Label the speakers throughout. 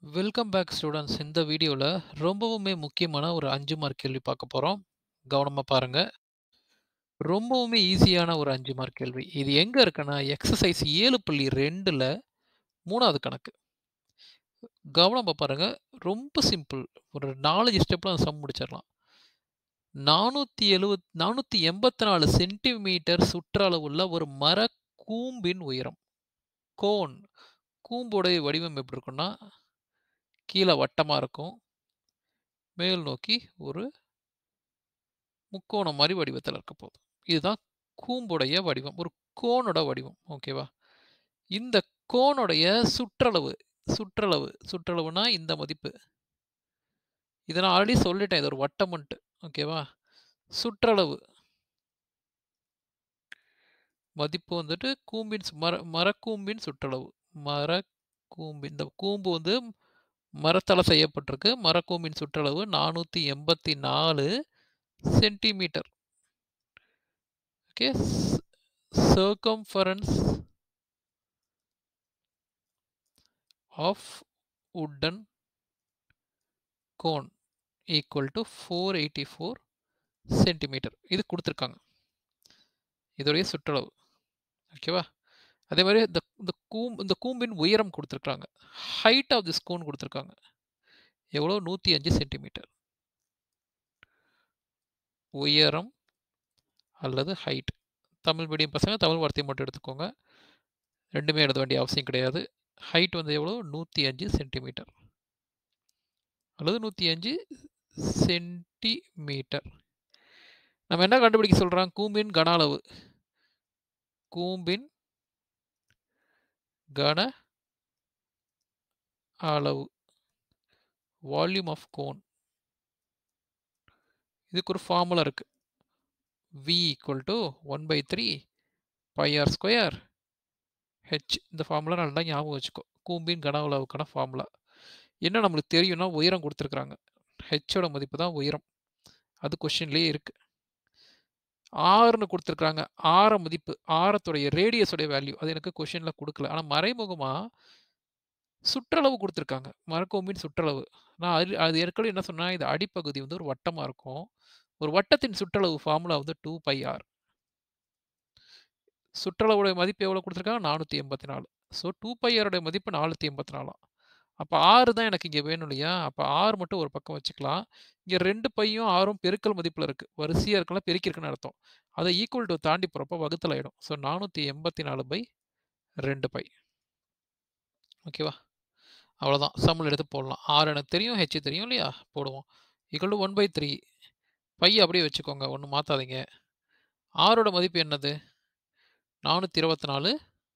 Speaker 1: Welcome back students. இந்த வீடியோல ரொம்பவுமே முக்கியமான ஒரு 5 மார்க் கேள்வி பார்க்க போறோம். கவனமா பாருங்க. ரொம்பவுமே ஈஸியான ஒரு 5 மார்க் கேள்வி. இது எங்க இருக்குன்னா, எக்சர்சைஸ் 7.2ல 3வது கணக்கு. கவனமா பாருங்க. ரொம்ப சிம்பிள். ஒரு 4 ஸ்டெப்ல அந்த சம் முடிச்சிடலாம். 470 484 சென்டிமீட்டர் சுற்றளவுள்ள ஒரு மரக் கூம்பின் உயரம். கோன். கூம்போடைய வடிவம் எப்படி இருக்கும்னா, கீழ வட்டமா இருக்கும். மேல் நோக்கி ஒரு முக்கோணம் மாரி வடிவத்தில இருக்க போகுது. இதுதான் கூம்புடைய வடிவம். ஒரு கோனோட வடிவம். ஓகேவா? இந்த கோனுடைய சுற்றளவு சுற்றளவு சுற்றளவுனா இந்த மதிப்பு. இத நான் ஆல்ரெடி சொல்லிட்டேன். இது ஒரு வட்டம்ன்ட்டு. ஓகேவா? சுற்றளவு. மதிப்பு வந்துட்டு கூம்பின் சு மர மரக்கூம்பின் சுற்றளவு. மரக்கூம்பின் இந்த கூம்பு வந்து மரத்தால செய்யப்பட்டிருக்கு. மரக்கூம்பின் சுற்றளவு 484 சென்டிமீட்டர். ஓகே. ஸ் circumference of wooden cone equal to 484 centimetre. இது குடுத்துருக்காங்க. இதோடைய சுற்றளவு. ஓகேவா? அதே மாரி இந்த இந்த கூம் இந்த கூம்பின் உயரம் குடுத்துருக்காங்க. ஹைட் ஆஃப் திஸ் கோன் குடுத்துருக்காங்க. எவ்வளோ? 105 சென்டிமீட்டர். உயரம் அல்லது ஹைட். தமிழ் மீடியம் பசங்க தமிழ் வார்த்தைய மட்டும் எடுத்துக்கோங்க. 2மே எழுத வேண்டிய அவசியம் கிடையாது. ஹைட் வந்து எவ்வளோ? 105 சென்டிமீட்டர். அல்லது 105 சென்டிமீட்டர். நம்ம என்ன கண்டுபிடிக்க சொல்றான்? கூம்பின் கன அளவு. கூம்பின் கன அளவு. Volume of cone. இதுக்கு ஒரு ஃபார்முலா இருக்கு. V equal to 1/3 pi r square h. இந்த ஃபார்முலா நல்லா ஞாபகம் வச்சுக்கோ. கூம்பின் கன அளவுக்கான ஃபார்முலா. என்ன நம்மளுக்கு தெரியும்னா, உயரம் குடுத்துருக்காங்க. ஹெச்சோட மதிப்பு தான் உயரம். அது கொஸ்டின்லயே இருக்கு. ஆர்ன்னு குடுத்துருக்காங்க. ஆர மதிப்பு. ஆரத்துடைய ரேடியஸ் உடைய வேல்யூ. அது எனக்கு கொஸ்டின்ல குடுக்கல. ஆனா மறைமுகமா சுற்றளவு குடுத்துருக்காங்க. மரக்கூம்பின் சுற்றளவு. நான் அது அது ஏற்கனவே என்ன சொன்னேன், இது அடிப்பகுதி வந்து ஒரு வட்டமா இருக்கும். ஒரு வட்டத்தின் சுற்றளவு ஃபார்முலா வந்து 2 பை ஆர். சுற்றளவுடைய மதிப்பு எவ்வளோ குடுத்துருக்காங்க? 484. ஸோ 2 பை ஆர் உடைய மதிப்பு 484ஆம். அப்ப 6 தான் எனக்கு இங்க வேணும் இல்லையா? அப்ப 6 மட்டும் ஒரு பக்கம் வச்சுக்கலாம். இங்க 2 பையும் 6ம் பெருக்கல் மதிப்புல இருக்கு. வரிசையா இருக்குல்ல பெருக்கியிருக்குன்னு அர்த்தம். அத ஈக்குவல் டூ தாண்டி போறப்ப வகுத்தல் ஆயிடும். So 484/2 pi. ஓகேவா? அவ்வளோதான். சம்முல எடுத்து போடலாம். ஆர் எனக்கு தெரியும். ஹெச் தெரியும் இல்லையா? போடுவோம். ஈக்குவல் டூ 1/3 பை அப்படியே வச்சுக்கோங்க. ஒண்ணும் மாத்தாதீங்க. ஆரோட மதிப்பு என்னது? 424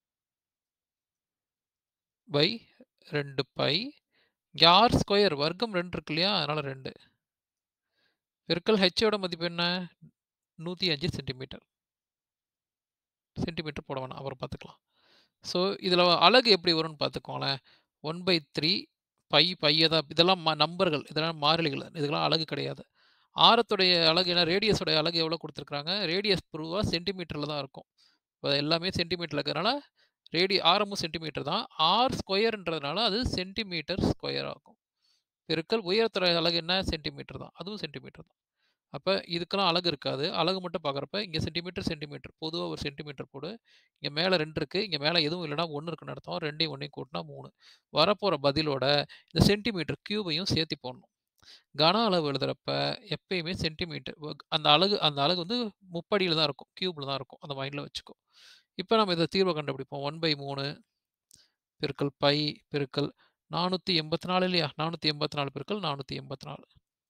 Speaker 1: பை 2 பை. இங்க ஆர் ஸ்கொயர் வர்க்கம் 2 இருக்கு இல்லையா? அதனால 2. பெருக்கல் ஹெச்சோட மதிப்பு என்ன? 105 சென்டிமீட்டர். சென்டிமீட்டர் போட வேணாம். அப்புறம் பார்த்துக்கலாம். ஸோ இதில அலகு எப்படி வரும்னு பார்த்துக்கோங்களேன். 1/3 பை பைய தான் இதெல்லாம் ம நம்பர்கள். இதெல்லாம் மாறிலிகள். இதுக்கெல்லாம் அலகு கிடையாது. ஆரத்துடைய அலகு என்ன? ரேடியஸோட அலகு எவ்வளோ குடுத்துருக்காங்க? ரேடியஸ் ப்ரூவா சென்டிமீட்டர்ல தான் இருக்கும். இப்ப எல்லாமே சென்டிமீட்டர்ல இருக்கிறனால, ரேடி ஆரமும் சென்டிமீட்டர் தான். ஆர் ஸ்கொயர்ன்றதுனால அது சென்டிமீட்டர் ஸ்கொயர் ஆகும். பெருக்கல் உயரத்தோட அலகு என்ன? சென்டிமீட்டர் தான். அதுவும் சென்டிமீட்டர் தான். அப்ப இதுக்கெல்லாம் அலகு இருக்காது. அலகு மட்டும் பார்க்குறப்ப இங்க சென்டிமீட்டர், சென்டிமீட்டர். பொதுவா ஒரு சென்டிமீட்டர் போடு. இங்க மேல 2 இருக்கு. இங்க மேல எதுவும் இல்லன்னா 1 இருக்குன்னு அர்த்தம். 2யும் 1யும் கூட்டுனா 3. வரப்போற பதிலோட இந்த சென்டிமீட்டர் கியூபையும் சேர்த்து போடணும். கன அளவு எழுதுறப்ப எப்பயுமே சென்டிமீட்டர் வக் அந்த அலகு அந்த அலகு வந்து முப்படியில தான் இருக்கும். கியூப்ல தான் இருக்கும். அத மைண்ட்ல வச்சுக்கோ. இப்ப நம்ம இத தீர்வ கண்டுபிடிப்போம். 1/3 பெருக்கல் பை பெருக்கல் 484 இல்லையா? 484 பெருக்கல் 484.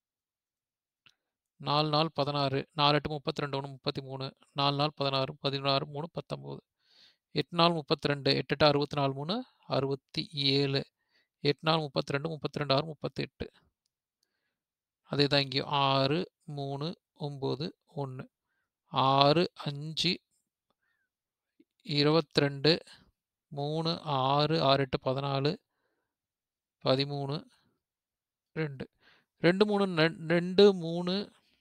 Speaker 1: 4 4 16 4 8 32 1 33 4 4 16 16 3 19 8 4 32 8 8 64 3 67 8 4 32 32 6 38. அதே தான் இங்கேயும் 6 3 9 1 6 5 22 3 6 6 8 14 13 2 2 3 2 3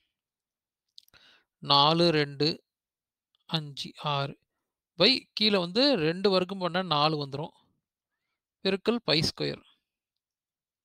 Speaker 1: 4 2 5 6 பை கீழ வந்து 2 வர்க்கம் பண்ணா 4 வந்துரும். பெருக்கல் பை ஸ்கொயர்.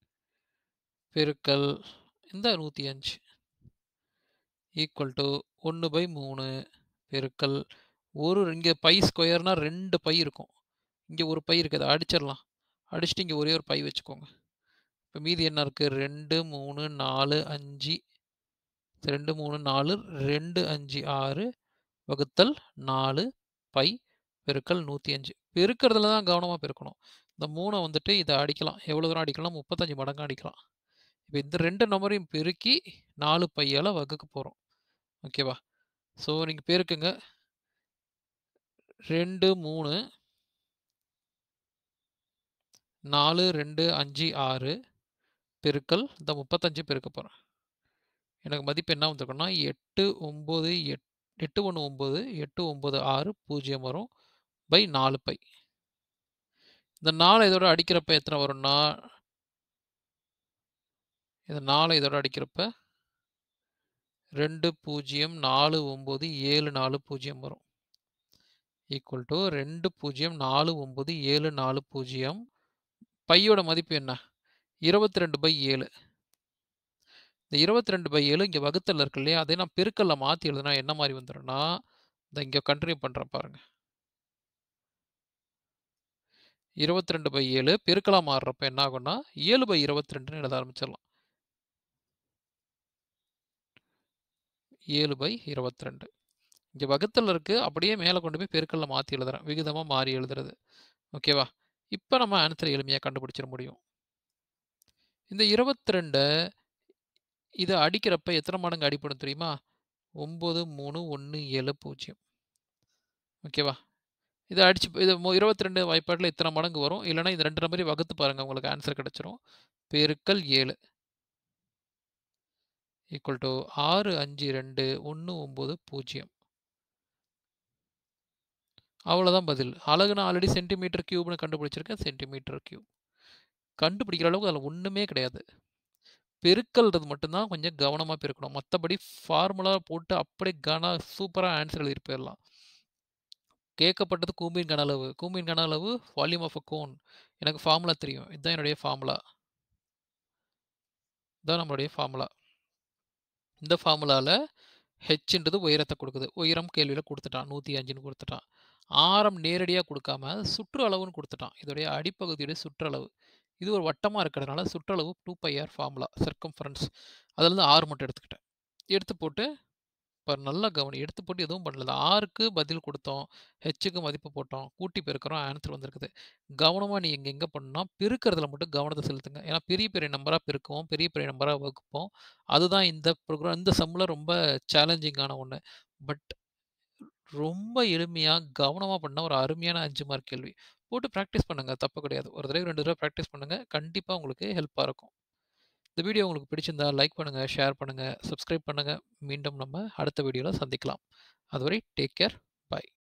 Speaker 1: பெருக்கல் இந்த 105 ஈக்குவல் டூ 1/3 பெருக்கல் ஒரு இங்க பை ஸ்கொயர்னா 2 பை இருக்கும். இங்க ஒரு பை இருக்கு. அத அடிச்சிரலாம். அடிச்சுட்டு இங்க ஒரே ஒரு பை வச்சுக்கோங்க. இப்ப மீதி என்ன இருக்கு? 2, 3, 4, 5 2, 3, 4 2, 5, 6 வகுத்தல் 4 பை பெருக்கல் 105 பெருக்கறதுல தான் கவனமா பெருக்கணும். இந்த 3 வந்துட்டு இத அடிக்கலாம். எவ்வளோ தூரம் அடிக்கலாம்? 35 மடங்கா அடிக்கலாம். இப்ப இந்த 2 நம்பரையும் பெருக்கி 4 பையால வகுக்க போறோம். ஓகேவா? ஸோ நீங்க பெருக்குங்க. 2, 3 4, 2, 5, 6 பெருக்கல் இந்த 35 பெருக்க போறேன். எனக்கு மதிப்பு என்ன வந்திருக்கும்னா 8, 9 எட் 8, 1, 9 8, 9, 6 0 வரும். Pi 4 pi. இந்த 4 இதோட அடிக்கிறப்ப எத்தன வரும்னா இந்த 4 இதோட அடிக்கிறப்ப 2, 0, 4, 9, 7, 4, 0 வரும். ஈக்குவல் டூ 2, 0, 4, 9, 7, 4, 0 பையோட மதிப்பு என்ன? 22/7 இந்த 22/7 இங்க வகுத்தல்ல இருக்கு இல்லையா? அதே நான் பெருக்கல்ல மாத்தி எழுதுனா என்ன மாரி வந்துரும்னா, இந்த இங்க கன்டின்யூ பண்றேன் பாருங்க. 22/7 பெருக்கலா மாறுறப்ப என்ன ஆகும்னா, 7/22ன்னு எழுத ஆரம்பிச்சிடலாம். 7/22 இங்க வகுத்தல்ல இருக்கு. அப்படியே மேல கொண்டு போய் பெருக்கல்ல மாத்தி எழுதுறேன். விகிதமா மாறி எழுதுறது. ஓகேவா? இப்ப நம்ம ஆன்ஸர எளிமையா கண்டுபிடிச்சிட முடியும். இந்த 22 இத அடிக்கிறப்ப எத்தன மடங்கு அடிபடும் தெரியுமா? 9, 3, 1, 7, 0 ஓகேவா? இத அடிச்சு இத 22 வாய்ப்பாடுல இத்தன மடங்கு வரும். இல்லன்னா இந்த 2 நம்பரையும் வகுத்து பாருங்க. உங்களுக்கு ஆன்ஸர் கிடைச்சிரும். பெருக்கல் 7 ஈக்குவல் டூ 6, 5, 2, 1, 9, 0 அவ்வளோதான் பதில். அலகு நான் ஆல்ரெடி சென்டிமீட்டர் கியூப்னு கண்டுபிடிச்சிருக்கேன். Centimetre cube. கண்டுபிடிக்கிற அளவுக்கு அதில ஒண்ணுமே கிடையாது. பெருக்கல்ன்றது மட்டும் தான் கொஞ்சம் கவனமா பெருக்கணும். மத்தபடி ஃபார்முலா போட்டு அப்படியே கனா சூப்பரா ஆன்ஸர் எழுதிட்டு போயிரலாம். கேட்கப்பட்டது கூம்பின் கன அளவு. கூம்பின் கன அளவு வால்யூம் ஆஃப் அ கோன். எனக்கு ஃபார்முலா தெரியும். இதுதான் என்னுடைய ஃபார்முலா. இதான் நம்மளுடைய ஃபார்முலா. இந்த ஃபார்முலால ஹெச்ன்றது உயரத்த குடுக்குது. உயரம் கேள்வியில குடுத்துட்டான். 105ன்னு குடுத்துட்டான். ஆரம் நேரடியா குடுக்காம சுற்றளவுன்னு குடுத்துட்டான். இதோடைய அடிப்பகுதியுடைய சுற்றளவு. இது ஒரு வட்டமா இருக்கிறதுனால சுற்றளவு 2πr ஃபார்முலா சர்க்கம்ஃபரன்ஸ். அதுலருந்து r மட்டும் எடுத்துக்கிட்டேன். எடுத்து போட்டு பாரு நல்லா கவனி. எடுத்து போட்டு எதுவும் பண்ணல. rக்கு பதில் குடுத்தோம். ஹெச்சுக்கு மதிப்பு போட்டோம். கூட்டி பெருக்குறோம். ஆன்ஸர் வந்திருக்குது. கவனமா நீங்க இங்க எங்க பண்ணணும்னா, பெருக்கறதுல மட்டும் கவனத்த செலுத்துங்க. ஏன்னா பெரிய பெரிய நம்பரா பெருக்குவோம். பெரிய பெரிய நம்பரா வகுப்போம். அதுதான் இந்த ப்ரோகிராம் இந்த சம்ல ரொம்ப சேலஞ்சிங்கான ஒண்ணு. பட் ரொம்ப எளிமையா, கவனமா பண்ண ஒரு அருமையான 5 மார்க் கேள்வி. போட்டு பிராக்டிஸ் பண்ணுங்க. தப்பு கிடையாது. ஒரு தடவை 2 தடவ பிராக்டிஸ் பண்ணுங்க. கண்டிப்பா உங்களுக்கு ஹெல்ப்பா இருக்கும். இந்த வீடியோ உங்களுக்கு பிடிச்சிருந்தா லைக் பண்ணுங்க, ஷேர் பண்ணுங்க, சப்ஸ்கிரைப் பண்ணுங்க. மீண்டும் நம்ம அடுத்த வீடியோல சந்திக்கலாம். அதுவரை டேக் கேர். பாய்.